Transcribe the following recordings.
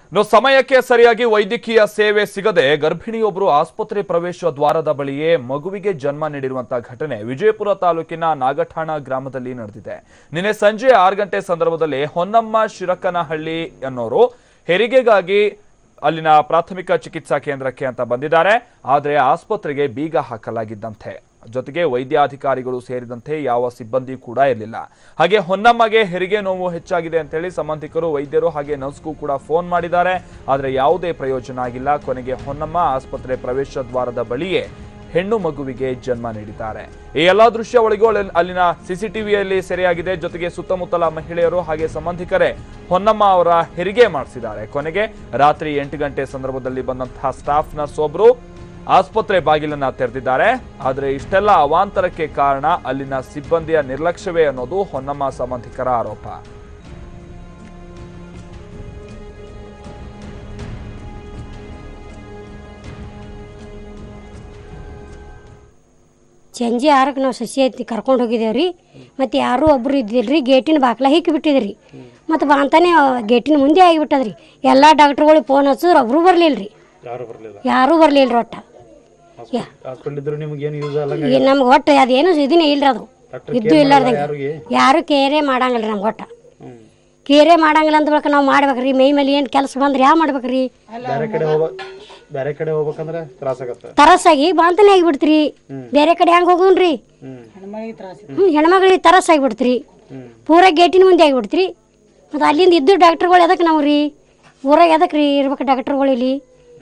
ಇನ್ನು ಸಮಯಕ್ಕೆ ಸರಿಯಾಗಿ ವೈದ್ಯಕೀಯ ಸೇವೆ ಸಿಗದೆ ಗರ್ಭಿಣಿಯೊಬ್ಬರು ಆಸ್ಪತ್ರೆ ಪ್ರವೇಶ ದ್ವಾರದ ಬಳಿಯೇ ಮಗುವಿಗೆ ಜನ್ಮ ನೀಡಿರುವಂತಹ ಘಟನೆ ವಿಜಯಪುರ ತಾಲೂಕಿನ ನಾಗಠಾಣ ಗ್ರಾಮದಲ್ಲಿ ನಡೆದಿದೆ ನಿನ್ನೆ ಸಂಜೆ ಆರು ಗಂಟೆ ಸಂದರ್ಭದಲ್ಲಿ ಹೊನ್ನಮ್ಮ ಶಿರಕನಹಳ್ಳಿ ಅನ್ನೋರು ಹೆರಿಗೆಗಾಗಿ ಅಲ್ಲಿನ ಪ್ರಾಥಮಿಕ ಚಿಕಿತ್ಸಾ ಕೇಂದ್ರಕ್ಕೆ ಅಂತ ಬಂದಿದ್ದಾರೆ ಆದರೆ ಆಸ್ಪತ್ರೆಗೆ ಬೀಗ ಹಾಕಲಾಗಿದ್ದಂತೆ ಜೊತೆಗೆ ವೈದ್ಯಾಧಿಕಾರಿಗಳು ಸೇರಿದಂತೆ ಯಾವ ಸಿಬ್ಬಂದಿ ಕೂಡ ಇರಲಿಲ್ಲ ಹಾಗೆ ಹೊನ್ನಮ್ಮಗೆ ಹೆರಿಗೆ ನೋವು ಹೆಚ್ಚಾಗಿದೆ ಅಂತೇಳಿ ಸಂಬಂಧಿಕರು ವೈದ್ಯರು ಹಾಗೆ ನರ್ಸ್ಗೂ ಕೂಡ ಫೋನ್ ಮಾಡಿದ್ದಾರೆ ಆದರೆ ಯಾವುದೇ ಪ್ರಯೋಜನ ಆಗಿಲ್ಲ ಕೊನೆಗೆ ಹೊನ್ನಮ್ಮ ಆಸ್ಪತ್ರೆ ಪ್ರವೇಶ ದ್ವಾರದ ಬಳಿಯೇ ಹೆಣ್ಣು ಮಗುವಿಗೆ ಜನ್ಮ ನೀಡಿದ್ದಾರೆ ಈ ಎಲ್ಲಾ ದೃಶ್ಯಾವಳಿಗೂ ಅಲ್ಲಿ- ಅಲ್ಲಿನ ಸಿಸಿಟಿವಿಯಲ್ಲಿ ಸೆರೆಯಾಗಿದೆ ಜೊತೆಗೆ ಸುತ್ತಮುತ್ತಲ ಮಹಿಳೆಯರು ಹಾಗೆ ಸಂಬಂಧಿಕರೇ ಹೊನ್ನಮ್ಮ ಅವರ ಹೆರಿಗೆ ಮಾಡಿಸಿದ್ದಾರೆ ಕೊನೆಗೆ ರಾತ್ರಿ ಎಂಟು ಗಂಟೆ ಸಂದರ್ಭದಲ್ಲಿ ಬಂದಂತಹ ಸ್ಟಾಫ್ ನರ್ಸ್ ಒಬ್ರು ಆಸ್ಪತ್ರೆ ಬಾಗಿಲನ್ನ ತೆರೆದಿದ್ದಾರೆ ಆದರೆ ಇಷ್ಟೆಲ್ಲ ಅವಾಂತರಕ್ಕೆ ಕಾರಣ ಅಲ್ಲಿನ ಸಿಬ್ಬಂದಿಯ ನಿರ್ಲಕ್ಷ್ಯವೇ ಅನ್ನೋದು ಹೊನ್ನಮ್ಮ ಸಂಬಂಧಿಕರ ಆರೋಪ ಸಂಜೆ ಆರಕ್ಕೆ ನಾವು ಸಸಿ ಐತಿ ಕರ್ಕೊಂಡು ಹೋಗಿದ್ದೇವೆ ರೀ ಮತ್ತು ಯಾರೂ ಒಬ್ಬರು ಇದ್ದಿಲ್ಲ ರೀ ಗೇಟಿನ ಬಾಗ್ಲ ಹಿಕ್ಕಿ ಬಿಟ್ಟಿದ್ರಿ ಮತ್ತು ಬಾಂತಾನೆ ಗೇಟಿನ ಮುಂದೆ ಆಗಿಬಿಟ್ಟದ್ರಿ ಎಲ್ಲ ಡಾಕ್ಟ್ರುಗಳಿಗೆ ಫೋನ್ ಹಚ್ಚಿದ್ರು ಒಬ್ಬರು ಬರಲಿಲ್ಲ ರೀ ಯಾರು ಬರಲಿಲ್ಲ ಯಾರೂ ಬರಲಿಲ್ಲ ರೀ ಒಟ್ಟ ಯಾ ಹಾಸ್ಪಿಟಲ್ ಇದ್ರು ನಿಮ್ಗೆ ಏನು ಯೂಸ್ ಅಲ್ಲ ಈಗ ನಮ್ಗೆ ಒಟ್ಟು ಅದೇನು ಇದನ್ನ ಇಲ್ಲ ಅದು ಡಾಕ್ಟರ್ ಇದ್ದು ಇಲ್ಲಾರ್ದಂಗೆ ಯಾರಿಗೆ ಯಾರು ಕೇರೆ ಮಾಡಂಗಿಲ್ಲ ರೀ ನಮ್ಗೆ ಒಟ್ಟ ಹ್ಞೂ ಕೇರೆ ಮಾಡಂಗಿಲ್ಲ ಅಂದ ಬಳಿಕ ನಾವು ಮಾಡ್ಬೇಕ್ರಿ ಮೈ ಮೇಲೆ ಏನು ಕೆಲಸ ಬಂದ್ರೆ ಯಾವ ಮಾಡ್ಬೇಕ್ರಿ ಬೇರೆ ಕಡೆ ಹೋಗ ಬೇರೆ ಕಡೆ ಹೋಗ್ಬೇಕಂದ್ರೆ ತ್ರಾಸಾಗತ್ತೆ ತರಸಾಗಿ ಬಾಂತನೇ ಆಗಿಬಿಡ್ತ್ರಿ ಬೇರೆ ಕಡೆ ಹೆಂಗೆ ಹೋಗೋಣ್ರಿ ಹ್ಞೂ ಹ್ಞೂ ಹೆಣ್ಮಗಳಿಗೆ ತರಸ್ ಆಗಿಬಿಡ್ತ್ರಿ ಹ್ಞೂ ಪೂರ ಗೇಟಿನ ಮುಂದೆ ಆಗಿಬಿಡ್ತ್ರಿ ಮತ್ತು ಅಲ್ಲಿಂದ ಇದ್ದು ಡಾಕ್ಟ್ರುಗಳು ಎದಕ್ಕೆ ನಾವು ರೀ ಊರಾಗ ಎದಕ್ಕೆ ರೀ ಇರ್ಬೇಕು ಡಾಕ್ಟ್ರುಗಳು ಇಲ್ಲಿ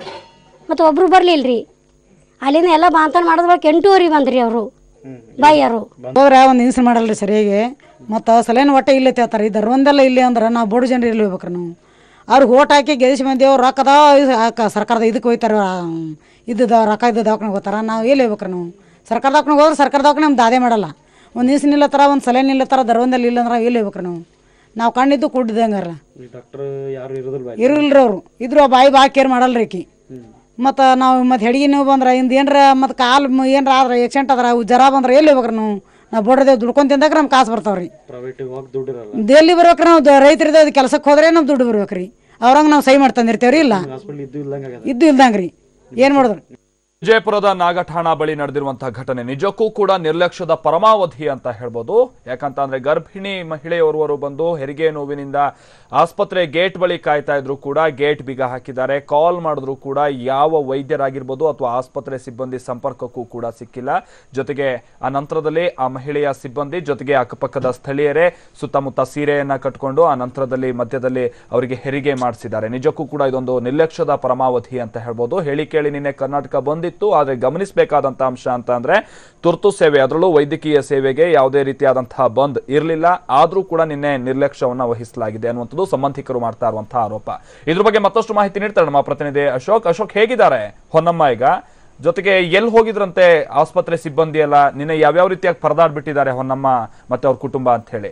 ಮತ್ತು ಒಬ್ಬರು ಬರಲಿಲ್ಲ ರೀ ಅಲ್ಲಿಂದ ಎಲ್ಲ ಬಾಂತನ ಮಾಡಿದ ಬಳಿಕ ಎಂಟೂವರೆ ಬಂದ್ರಿ ಅವರು ಬಾಯಿಯವರು ಹೋದ್ರೆ ಒಂದು ಇನ್ಸನ್ ಮಾಡಲ್ರಿ ಸರಿಯಾಗಿ ಮತ್ತು ಸಲೇನು ಒಟ್ಟೆ ಇಲ್ಲೇ ತೇಳ್ತಾರೆ ಈ ಧರ್ಮಂದೆಲ್ಲ ಇಲ್ಲಿ ಅಂದ್ರೆ ನಾವು ಬಡ ಜನರು ಇಲ್ಲಿ ಹೋಗ್ಬೇಕ್ರಿ ನಾವು ಅವ್ರಿಗೆ ಓಟ್ ಹಾಕಿ ಗೆದಿಸಿ ಮಂದಿ ಅವ್ರು ರೊಕ್ಕದ ಸರ್ಕಾರದ ಇದಕ್ಕೆ ಹೋಯ್ತಾರೆ ಇದ್ದದ ರೊಕ್ಕ ಇದ್ದ ದವಾಖಾನೆಗೆ ಹೋಗ್ತಾರೆ ನಾವು ಎಲ್ಲಿ ಹೋಗ್ಬೇಕ್ರಿ ನಾವು ಸರ್ಕಾರ ದವಾಖಾನೆಗೆ ಹೋದ್ರೆ ಸರ್ಕಾರ ದವಾಖಾನೆ ನಮ್ದು ದಾದೆ ಮಾಡಲ್ಲ ಒಂದು ಇನ್ಸನ್ ನಿಲ್ಲತ್ತಾರ ಒಂದು ಸಲೇನ್ ನಿಲ್ಲತ್ತಾರ ಧರ್ಮದಲ್ಲಿ ಇಲ್ಲ ಅಂದ್ರೆ ಎಲ್ಲಿ ಹೋಗ್ಬೇಕ್ರಿ ನಾವು ನಾವು ಕಣ್ಣಿದ್ದು ಕುಡ್ದಂಗಾರ ಈ ಡಾಕ್ಟರ್ ಯಾರು ಇರೋದಿಲ್ಲ ಬಾಯ್ ಇರಲ್ರಿ ಅವರು ಇದ್ರು ಆ ಬಾಯಿ ಬಾ ಕೇರ್ ಮಾಡಲ್ರಿ ಆಕಿ ಮತ್ತು ನಾವು ಮತ್ತು ಹೆಡ್ಗಿ ನೋವು ಬಂದ್ರೆ ಇಂದ ಏನರ ಮತ್ತು ಕಾಲು ಏನರ ಆದ್ರೆ ಆಕ್ಸಿಡೆಂಟ್ ಆದ್ರೆ ಅವು ಜ್ವರ ಬಂದ್ರೆ ಎಲ್ಲಿ ಹೋಗ್ಬೇಕ್ರಿ ನಾವು ನಾವು ಬಡ್ದೇವು ದುಡ್ಕೊಂಡ್ ತಿಂದಾಗ ನಮ್ಗೆ ಕಾಸು ಬರ್ತಾವ್ರಿ ಪ್ರೈವೇಟಿಗೆ ಹೋಗಿ ದುಡ್ಡಿರಲ್ಲ ಎಲ್ಲಿ ಬರ್ಬೇಕ್ರಿ ನಾವು ದ- ರೈತರಿದ ಕೆಲಸಕ್ಕೆ ಹೋದ್ರೆ ನಮ್ಮ ದುಡ್ಡು ಬರ್ಬೇಕ್ರಿ ಅವ್ರಂಗೆ ನಾವು ಸಹಿ ಮಾಡ್ತಂದಿರ್ತೇವ್ರಿ ಇಲ್ಲ ಹಾಸ್ಪಿಟಲ್ ಇದ್ದು ಇಲ್ದಂಗೆ ಆಗ್ಯದ ಇದ್ದು ಇಲ್ದಂಗ್ರಿ ಏನು ಮಾಡಿದ್ರು ವಿಜಯಪುರದ ನಾಗಠಾಣ ಬಳಿ ನಡೆದಿರುವಂತಹ ಘಟನೆ ನಿಜಕ್ಕೂ ಕೂಡ ನಿರ್ಲಕ್ಷ್ಯದ ಪರಮಾವಧಿ ಅಂತ ಹೇಳ್ಬೋದು ಯಾಕಂತ ಅಂದ್ರೆ ಗರ್ಭಿಣಿ ಮಹಿಳೆಯೋರ್ವರು ಬಂದು ಹೆರಿಗೆ ನೋವಿನಿಂದ ಆಸ್ಪತ್ರೆ ಗೇಟ್ ಬಳಿ ಕಾಯ್ತಾ ಇದ್ರು ಕೂಡ ಗೇಟ್ ಬೀಗ ಹಾಕಿದ್ದಾರೆ ಕಾಲ್ ಮಾಡಿದ್ರು ಕೂಡ ಯಾವ ವೈದ್ಯರಾಗಿರ್ಬೋದು ಅಥವಾ ಆಸ್ಪತ್ರೆ ಸಿಬ್ಬಂದಿ ಸಂಪರ್ಕಕ್ಕೂ ಕೂಡ ಸಿಕ್ಕಿಲ್ಲ ಜೊತೆಗೆ ಆ ನಂತರದಲ್ಲಿ ಆ ಮಹಿಳೆಯ ಸಿಬ್ಬಂದಿ ಜೊತೆಗೆ ಅಕ್ಕಪಕ್ಕದ ಸ್ಥಳೀಯರೇ ಸುತ್ತಮುತ್ತ ಸೀರೆಯನ್ನ ಕಟ್ಕೊಂಡು ಆ ನಂತರದಲ್ಲಿ ಮಧ್ಯದಲ್ಲಿ ಅವರಿಗೆ ಹೆರಿಗೆ ಮಾಡಿಸಿದ್ದಾರೆ ನಿಜಕ್ಕೂ ಕೂಡ ಇದೊಂದು ನಿರ್ಲಕ್ಷ್ಯದ ಪರಮಾವಧಿ ಅಂತ ಹೇಳ್ಬೋದು ಹೇಳಿ ಕೇಳಿ ನಿನ್ನೆ ಕರ್ನಾಟಕ ಬಂದಿತ್ತು ಆದ್ರೆ ಗಮನಿಸಬೇಕಾದಂತ ಅಂಶ ಅಂತ ಅಂದ್ರೆ ತುರ್ತು ಸೇವೆ ಅದರಲ್ಲೂ ವೈದ್ಯಕೀಯ ಸೇವೆಗೆ ಯಾವುದೇ ರೀತಿಯಾದಂತಹ ಬಂದ್ ಇರಲಿಲ್ಲ ಆದ್ರೂ ಕೂಡ ನಿನ್ನೆ ನಿರ್ಲಕ್ಷ್ಯವನ್ನ ವಹಿಸಲಾಗಿದೆ ಅನ್ನುವಂಥದ್ದು ಸಂಬಂಧಿಕರು ಮಾಡ್ತಾ ಇರುವಂತಹ ಆರೋಪ ಇದ್ರ ಬಗ್ಗೆ ಮತ್ತಷ್ಟು ಮಾಹಿತಿ ನೀಡ್ತಾರೆ ನಮ್ಮ ಪ್ರತಿನಿಧಿ ಅಶೋಕ್ ಅಶೋಕ್ ಹೇಗಿದ್ದಾರೆ ಹೊನ್ನಮ್ಮ ಈಗ ಜೊತೆಗೆ ಎಲ್ಲಿ ಹೋಗಿದ್ರಂತೆ ಆಸ್ಪತ್ರೆ ಸಿಬ್ಬಂದಿ ಎಲ್ಲ ನಿನ್ನೆ ಯಾವ್ಯಾವ ರೀತಿಯಾಗಿ ಪರದಾಡ್ಬಿಟ್ಟಿದ್ದಾರೆ ಹೊನ್ನಮ್ಮ ಮತ್ತೆ ಅವ್ರ ಕುಟುಂಬ ಅಂತ ಹೇಳಿ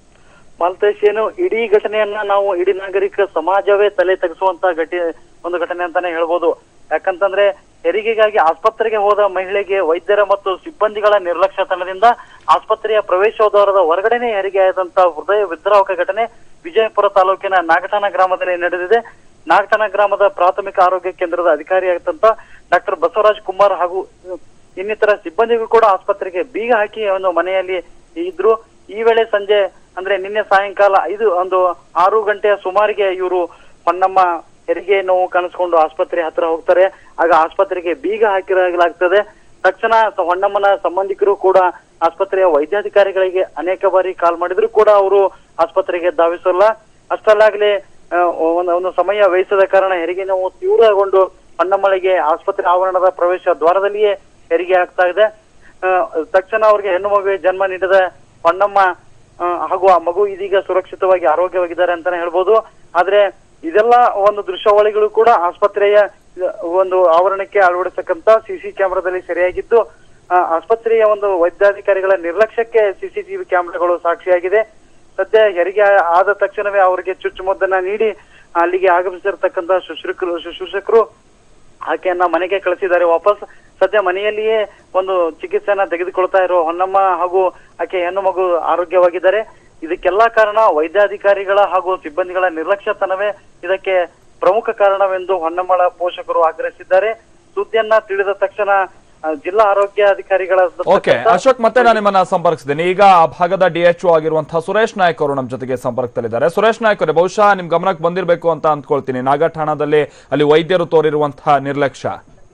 ಮಾಲ್ತೇಶ್ ಏನು ಇಡೀ ಘಟನೆಯನ್ನ ನಾವು ಇಡೀ ನಾಗರಿಕ ಸಮಾಜವೇ ತಲೆ ತೆಗೆಸುವಂತ ಘಟಿ ಒಂದು ಘಟನೆ ಅಂತಾನೆ ಹೇಳ್ಬೋದು ಯಾಕಂತಂದ್ರೆ ಹೆರಿಗೆಗಾಗಿ ಆಸ್ಪತ್ರೆಗೆ ಹೋದ ಮಹಿಳೆಗೆ ವೈದ್ಯರ ಮತ್ತು ಸಿಬ್ಬಂದಿಗಳ ನಿರ್ಲಕ್ಷ್ಯತನದಿಂದ ಆಸ್ಪತ್ರೆಯ ಪ್ರವೇಶೋದ್ವಾರದ ಹೊರಗಡೆನೆ ಹೆರಿಗೆ ಆದಂತ ಹೃದಯ ವಿದ್ರಾವಕ ಘಟನೆ ವಿಜಯಪುರ ತಾಲೂಕಿನ ನಾಗಠಾಣ ಗ್ರಾಮದಲ್ಲಿ ನಡೆದಿದೆ ನಾಗಠಾಣ ಗ್ರಾಮದ ಪ್ರಾಥಮಿಕ ಆರೋಗ್ಯ ಕೇಂದ್ರದ ಅಧಿಕಾರಿಯಾದಂತ ಡಾಕ್ಟರ್ ಬಸವರಾಜ್ ಕುಮಾರ್ ಹಾಗೂ ಇನ್ನಿತರ ಸಿಬ್ಬಂದಿಗಳು ಕೂಡ ಆಸ್ಪತ್ರೆಗೆ ಬೀಗ ಹಾಕಿ ಒಂದು ಮನೆಯಲ್ಲಿ ಇದ್ರು ಈ ವೇಳೆ ಸಂಜೆ ಅಂದ್ರೆ ನಿನ್ನೆ ಸಾಯಂಕಾಲ ಐದು ಒಂದು ಆರು ಗಂಟೆಯ ಸುಮಾರಿಗೆ ಇವರು ಹೊನ್ನಮ್ಮ ಹೆರಿಗೆ ನೋವು ಕಾಣಿಸ್ಕೊಂಡು ಆಸ್ಪತ್ರೆ ಹತ್ರ ಹೋಗ್ತಾರೆ ಆಗ ಆಸ್ಪತ್ರೆಗೆ ಬೀಗ ಹಾಕಿರಲಾಗ್ತದೆ ತಕ್ಷಣ ಸ- ಹೊನ್ನಮ್ಮನ ಸಂಬಂಧಿಕರು ಕೂಡ ಆಸ್ಪತ್ರೆಯ ವೈದ್ಯಾಧಿಕಾರಿಗಳಿಗೆ ಅನೇಕ ಬಾರಿ ಕಾಲ್ ಮಾಡಿದ್ರು ಕೂಡ ಅವರು ಆಸ್ಪತ್ರೆಗೆ ಧಾವಿಸಲ್ಲ ಅಷ್ಟಲ್ಲಾಗ್ಲೇ ಆ, ಒಂದು ಒಂದು ಸಮಯ ವ್ಯಯಿಸದ ಕಾರಣ ಹೆರಿಗೆ ನೋವು ತೀವ್ರಗೊಂಡು ಹೊನ್ನಮ್ಮಳಿಗೆ ಆಸ್ಪತ್ರೆ ಆವರಣದ ಪ್ರವೇಶ ದ್ವಾರದಲ್ಲಿಯೇ ಹೆರಿಗೆ ಆಗ್ತಾ ಇದೆ ಆ, ತಕ್ಷಣ ಅವ್ರಿಗೆ ಹೆಣ್ಣು ಮಗುವಿಗೆ ಜನ್ಮ ನೀಡಿದ ಹೊನ್ನಮ್ಮ ಆ, ಹಾಗೂ ಆ ಮಗು ಇದೀಗ ಸುರಕ್ಷಿತವಾಗಿ ಆರೋಗ್ಯವಾಗಿದ್ದಾರೆ ಅಂತಾನೆ ಹೇಳ್ಬೋದು ಆದ್ರೆ ಇದೆಲ್ಲ ಒಂದು ದೃಶ್ಯಾವಳಿಗಳು ಕೂಡ ಆಸ್ಪತ್ರೆಯ ಆ, ಒಂದು ಆವರಣಕ್ಕೆ ಅಳವಡಿಸತಕ್ಕಂತ ಸಿಸಿ ಕ್ಯಾಮೆರಾದಲ್ಲಿ ಸೆರೆಯಾಗಿದ್ದು ಆ, ಆಸ್ಪತ್ರೆಯ ಒಂದು ವೈದ್ಯಾಧಿಕಾರಿಗಳ ನಿರ್ಲಕ್ಷ್ಯಕ್ಕೆ ಸಿಸಿಟಿವಿ ಕ್ಯಾಮೆರಾಗಳು ಸಾಕ್ಷಿಯಾಗಿದೆ ಸದ್ಯ ಹೆರಿಗೆ ಆದ ತಕ್ಷಣವೇ ಅವರಿಗೆ ಚುಚ್ಚುಮದ್ದನ್ನ ನೀಡಿ ಅಲ್ಲಿಗೆ ಆಗಮಿಸಿರ್ತಕ್ಕಂತ ಶುಶ್ರೂಷಕರು ಶುಶ್ರೂಷಕರು ಆಕೆಯನ್ನ ಮನೆಗೆ ಕಳಿಸಿದ್ದಾರೆ ವಾಪಸ್ ಸದ್ಯ ಮನೆಯಲ್ಲಿಯೇ ಒಂದು ಚಿಕಿತ್ಸೆಯನ್ನ ತೆಗೆದುಕೊಳ್ತಾ ಇರೋ ಹೊನ್ನಮ್ಮ ಹಾಗೂ ಆಕೆ ಹೆಣ್ಣು ಮಗು ಆರೋಗ್ಯವಾಗಿದ್ದಾರೆ ಇದಕ್ಕೆಲ್ಲ ಕಾರಣ ವೈದ್ಯಾಧಿಕಾರಿಗಳ ಹಾಗೂ ಸಿಬ್ಬಂದಿಗಳ ನಿರ್ಲಕ್ಷ್ಯತನವೇ ಇದಕ್ಕೆ ಪ್ರಮುಖ ಕಾರಣವೆಂದು ಹೊನ್ನಮಳ ಪೋಷಕರು ಆಗ್ರಹಿಸಿದ್ದಾರೆ ಸುದ್ದಿಯನ್ನ ತಿಳಿದ ತಕ್ಷಣ ಆ, ಜಿಲ್ಲಾ ಆರೋಗ್ಯ ಅಧಿಕಾರಿಗಳ ಓಕೆ ಅಶೋಕ್ ಮತ್ತೆ ನಾನು ನಿಮ್ಮನ್ನ ಸಂಪರ್ಕಿಸಿದ್ದೇನೆ ಈಗ ಆ ಭಾಗದ ಡಿಎಚ್ಒ ಆಗಿರುವಂತಹ ಸುರೇಶ್ ನಾಯ್ಕ್ ಅವರು ನಮ್ಮ ಜೊತೆಗೆ ಸಂಪರ್ಕದಲ್ಲಿದ್ದಾರೆ ಸುರೇಶ್ ನಾಯ್ಕ್ ಅವರೇ ಬಹುಶಃ ನಿಮ್ ಗಮನಕ್ಕೆ ಬಂದಿರಬೇಕು ಅಂತ ಅಂದ್ಕೊಳ್ತೀನಿ ನಾಗಠಾಣದಲ್ಲಿ ಅಲ್ಲಿ ವೈದ್ಯರು ತೋರಿರುವಂತಹ ನಿರ್ಲಕ್ಷ್ಯ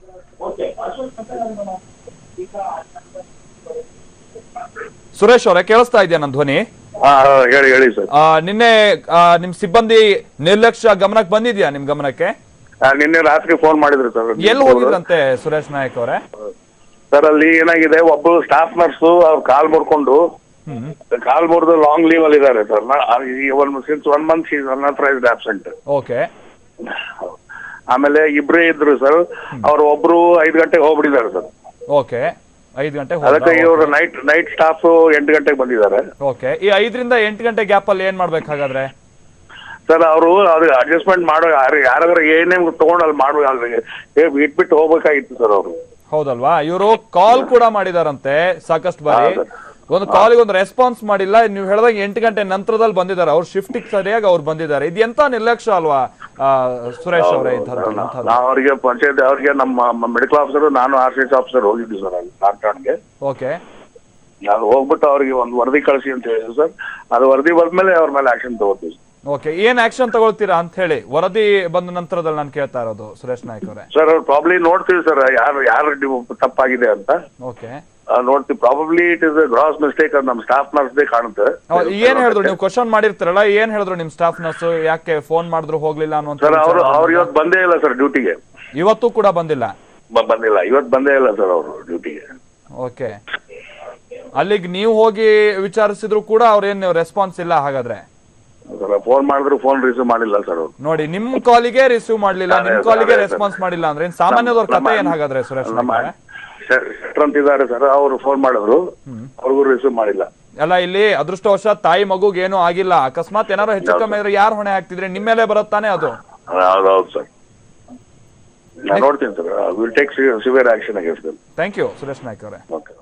ಸುರೇಶ್ ಅವರೇ ಕೇಳಿಸ್ತಾ ಇದೆಯಾ ನನ್ನ ಧ್ವನಿ ಹಾ ಹಾ, ಹೇಳಿ ಹೇಳಿ ಸರ್ ಆ, ನಿನ್ನೆ ಆ, ನಿಮ್ ಸಿಬ್ಬಂದಿ ನಿರ್ಲಕ್ಷ್ಯ ಗಮನಕ್ಕೆ ಬಂದಿದ್ಯಾ ನಿಮ್ ಗಮನಕ್ಕೆ ಆ, ನಿನ್ನೆ ರಾತ್ರಿ ಫೋನ್ ಮಾಡಿದ್ರು ಸರ್ ಎಲ್ಲಿ ಹೋಗಿದ್ರಂತೆ ಸುರೇಶ್ ನಾಯ್ಕ್ ಅವರೇ ಸರ್ ಅಲ್ಲಿ ಏನಾಗಿದೆ ಒಬ್ಬರು ಸ್ಟಾಫ್ ನರ್ಸು ಅವ್ರು ಕಾಲ್ ಮುರ್ಕೊಂಡು ಹ್ಮ್ ಕಾಲ್ ಮುರಿದು ಲಾಂಗ್ ಲೀವ್ ಅಲ್ಲಿ ಇದ್ದಾರೆ sir one since one month she's unauthorised absent okay ಆಮೇಲೆ ಇಬ್ರೇ ಇದ್ರು ಸರ್ ಅವ್ರು ಒಬ್ರು ಐದು ಗಂಟೆಗೆ ಹೋಗ್ಬಿಟ್ಟಿದ್ದಾರೆ ಸರ್ ಓಕೆ ಐದು ಗಂಟೆ ಅದಕ್ಕೆ ಇವರು ನೈಟ್ ನೈಟ್ ಸ್ಟಾಫ್ ಎಂಟು ಗಂಟೆಗೆ ಬಂದಿದ್ದಾರೆ ಓಕೆ ಈ ಐದರಿಂದ ಎಂಟು ಗಂಟೆ ಗ್ಯಾಪ್ ಅಲ್ಲಿ ಏನ್ ಮಾಡ್ಬೇಕಾಗಾದ್ರೆ ಸರ್ ಅವರು ಅದು ಅಡ್ಜಸ್ಟ್ಮೆಂಟ್ ಮಾಡೋ ಯಾರು ಯಾರಾದ್ರೂ ಏನೇ ತಗೊಂಡು ಅಲ್ಲಿ ಮಾಡುವ ಇಟ್ಬಿಟ್ಟು ಹೋಗ್ಬೇಕಾಗಿತ್ತು ಸರ್ ಅವರು ಹೌದಲ್ವಾ ಇವರು ಕಾಲ್ ಕೂಡ ಮಾಡಿದಾರಂತೆ ಸಾಕಷ್ಟು ಬಾರಿ ಹೌದು. ಒಂದು ಕಾಲಿಗೆ ಒಂದು ರೆಸ್ಪಾನ್ಸ್ ಮಾಡಿಲ್ಲ ನೀವು ಹೇಳಿದಾಗ ಎಂಟು ಗಂಟೆ ನಂತರದಲ್ಲಿ ಬಂದಿದ್ದಾರೆ ಅವ್ರು ಶಿಫ್ಟಿಗೆ ಸರಿಯಾಗಿ ಅವ್ರು ಬಂದಿದ್ದಾರೆ ಇದು ಎಂತ ನಿರ್ಲಕ್ಷ್ಯ ಅಲ್ವಾ ಆ, ಸುರೇಶ್ ಅವರೇ ಇಂಥದ್ದು ಇಂಥದ್ದು ನಾವು ಅವರಿಗೆ ಪಂಚಾಯತ್ ಅವ್ರಿಗೆ ನಮ್ಮ ಮೆಡಿಕಲ್ ಆಫೀಸರ್ ನಾನು ಆರ್ ಸಿ ಎಸ್ ಆಫೀಸರ್ ಹೋಗಿದ್ವಿ ಸರ್ ಅಲ್ಲಿ ಲಾಕ್ಡೌನ್ಗೆ ಓಕೆ ನಾವು ಹೋಗ್ಬಿಟ್ಟು ಅವ್ರಿಗೆ ಒಂದು ವರದಿ ಕಳಿಸಿ ಅಂತ ಹೇಳಿದ್ವಿ ಸರ್ ಅದು ವರದಿ ಬಂದ್ಮೇಲೆ ಅವ್ರ ಮೇಲೆ ಆಕ್ಷನ್ ತಗೋತೀವಿ ಓಕೆ ಏನ್ ಆಕ್ಷನ್ ತಗೊಳ್ತೀರಾ ಅಂತ ಹೇಳಿ ವರದಿ ಬಂದ ನಂತರದಲ್ಲಿ ನಾನು ಕೇಳ್ತಾ ಇರೋದು ಸುರೇಶ್ ನಾಯ್ಕ್ ಅವರೇ ಸರ್ ಅವ್ರು ಪ್ರಾಬ್ಲಿ ನೋಡ್ತೀವಿ ಸರ್ ಯಾರು ಯಾರು ಡಿ- ತಪ್ಪಾಗಿದೆ ಅಂತ ಓಕೆ ಆ, ನೋಡ್ತೀವಿ probably it is gross mistake ಅದು ನಮ್ಮ ಸ್ಟಾಫ್ ನರ್ಸ್ದೇ ಕಾಣುತ್ತೆ ಏನ್ ಹೇಳಿದ್ರು ನೀವು ಕ್ವಶನ್ ಮಾಡಿರ್ತೀರಲ್ಲ ಏನ್ ಹೇಳಿದ್ರು ನಿಮ್ ಸ್ಟಾಫ್ ನರ್ಸ್ ಯಾಕೆ ಫೋನ್ ಮಾಡಿದ್ರು ಹೋಗ್ಲಿಲ್ಲ ಅನ್ನುವಂತ ಸರ್ ಅವರು ವಿಚಾರ ಅವ್ರು ಇವತ್ತು ಬಂದೇ ಇಲ್ಲ ಸರ್ ಡ್ಯೂಟಿಗೆ ಇವತ್ತು ಕೂಡ ಬಂದಿಲ್ಲ ಬಂದಿಲ್ಲ ಇವತ್ತು ಬಂದೇ ಇಲ್ಲ ಸರ್ ಅವರು ಡ್ಯೂಟಿಗೆ ಓಕೆ ಅಲ್ಲಿಗೆ ನೀವು ಹೋಗಿ ವಿಚಾರಿಸಿದ್ರು ಕೂಡ ಅವ್ರೇನು ರೆಸ್ಪಾನ್ಸ್ ಇಲ್ಲ ಹಾಗಾದ್ರೆ ಸರ್ ಫೋನ್ ಮಾಡಿದ್ರು ಫೋನ್ ರಿಸೀವ್ ಮಾಡಿಲ್ಲ ಸರ್ ಅವರು ನೋಡಿ ನಿಮ್ ಕಾಲಿಗೆ ರಿಸೀವ್ ಮಾಡ್ಲಿಲ್ಲ ನಿಮ್ ಅದೇ, ಕಾಲಿಗೆ ಅದೇ, ರೆಸ್ಪಾನ್ಸ್ ಮಾಡಿಲ್ಲ ಅಂದ್ರೆ ಏನ್ ಸಾಮಾನ್ಯದವ್ರ ಕಥೆ ಏನ್ ಹಾಗಾದ್ರೆ ಸುರೇಶ್ ನಮ್ಮ ನಾಯ್ಕ್ ಅವರೇ? ಶೆಟ್ರ್ ಅಂತ ಇದ್ದಾರೆ ಸರ್ ಅವರು ಫೋನ್ ಮಾಡಿದ್ರು ಅವ್ರಿಗೂ ರಿಸೀವ್ ಮಾಡಿಲ್ಲ ಅಲ್ಲ ಇಲ್ಲಿ ಅದೃಷ್ಟವಶಾತ್ ತಾಯಿ ಮಗುಗೆ ಏನೂ ಆಗಿಲ್ಲ ಅಕಸ್ಮಾತ್ ಏನಾದ್ರು ಹೆಚ್ಚು ಕಮ್ಮಿ ಇದ್ರೆ ಯಾರು ಹೊಣೆ ಹಾಕ್ತಿದ್ರೆ ನಿಮ್ಮ ಮೇಲೆ ಬರುತ್ತಾನೆ ಅದು ಹೌದು ಹೌದು ಸರ್ ನಾನು ನೋಡ್ತೀನಿ sir will take severe action against thank you Suresh Naik ಅವರೇ ಓಕೆ